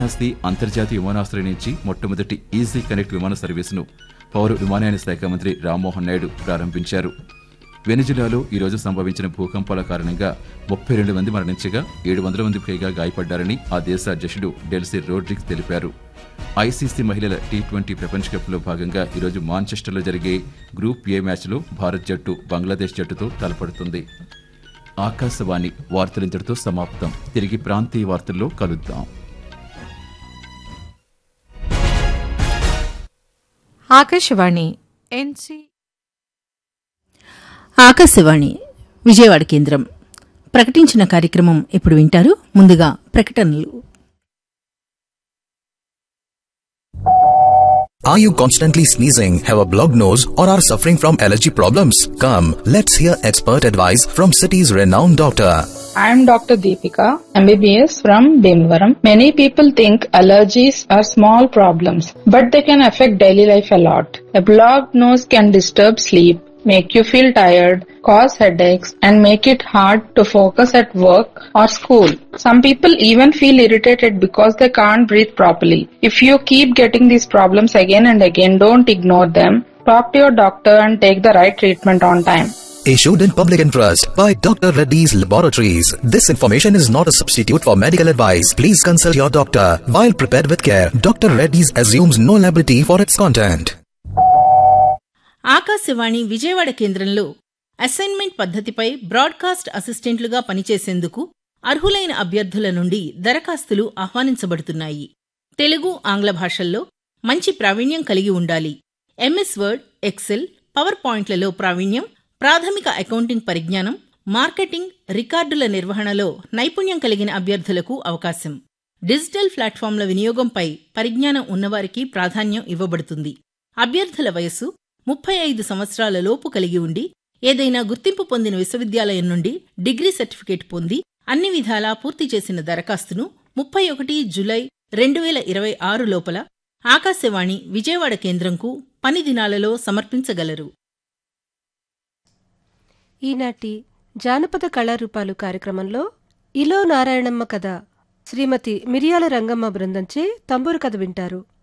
వారణాసి అంతర్జాతీయ విమానాశ్రయం నుంచి మొట్టమొదటి ఈజీ కనెక్ట్ విమాన సర్వీసును పౌర విమానయాన శాఖ మంత్రి రామ్మోహన్ నాయుడు ప్రారంభించారు వెనిజులాలో ఈ రోజు సంభవించిన భూకంపాల కారణంగా ముప్పై రెండు మంది మరణించగా ఏడు వందల మంది పైగా గాయపడ్డారని ఆ దేశ అధ్యక్షుడు డెల్సీ రోడ్రిక్స్ తెలిపారు ఐసీసీ మహిళల టీ ట్వంటీ ప్రపంచ కప్లో భాగంగా ఈరోజు మాంచెస్టర్లో జరిగే గ్రూప్ ఏ మ్యాచ్లో భారత్ జట్టు బంగ్లాదేశ్ జట్టుతో తలపడుతుంది ఆకాశవాణి వార్తలింతటితో సమాప్తం తిరిగి ప్రాంతీయ వార్తల్లో కలుద్దాం ఆకాశవాణి ఎన్సి ఆకాశవాణి విజయవాడ కేంద్రం ప్రకటించిన కార్యక్రమం ఇప్పుడు వింటారు ముందుగా ప్రకటనలు Are you constantly sneezing, have a blocked nose, or are suffering from allergy problems? Come, let's hear expert advice from city's renowned doctor. I am Dr. Deepika, MBBS from Bhimavaram. Many people think allergies are small problems, but they can affect daily life a lot. A blocked nose can disturb sleep, make you feel tired, cause headaches, and make it hard to focus at work or school. Some people even feel irritated because they can't breathe properly. If you keep getting these problems again and again, don't ignore them. Talk to your doctor and take the right treatment on time. Issued in public interest by Dr. Reddy's Laboratories. This information is not a substitute for medical advice. Please consult your doctor. While prepared with care, Dr. Reddy's assumes no liability for its content. Akashvani Vijayawada కేంద్రంలో assignment పద్ధతిపై broadcast అసిస్టెంట్లుగా పనిచేసేందుకు అర్హులైన అభ్యర్థుల నుండి దరఖాస్తులు ఆహ్వానించబడుతున్నాయి తెలుగు ఆంగ్ల భాషల్లో మంచి ప్రావీణ్యం కలిగి ఉండాలి ఎంఎస్ వర్డ్ ఎక్సెల్ పవర్ పాయింట్లలో ప్రావీణ్యం ప్రాథమిక అకౌంటింగ్ పరిజ్ఞానం మార్కెటింగ్ రికార్డుల నిర్వహణలో నైపుణ్యం కలిగిన అభ్యర్థులకు అవకాశం డిజిటల్ ప్లాట్ఫామ్ల వినియోగంపై పరిజ్ఞానం ఉన్నవారికి ప్రాధాన్యం ఇవ్వబడుతుంది అభ్యర్థుల వయస్సు ముప్పై ఐదు సంవత్సరాల లోపు కలిగి ఉండి ఏదైనా గుర్తింపు పొందిన విశ్వవిద్యాలయం నుండి డిగ్రీ సర్టిఫికేట్ పొంది అన్ని విధాలా పూర్తి చేసిన దరఖాస్తును ముప్పై ఒకటి జులై రెండు వేల ఇరవై ఆరు లోపల ఆకాశవాణి విజయవాడ కేంద్రంకు పని దినాలలో సమర్పించగలరు ఈనాటి జానపద కళారూపాలు కార్యక్రమంలో ఇలో నారాయణమ్మ కథ శ్రీమతి మిరియాల రంగమ్మ బృందంచే తంబూరు కథ వింటారు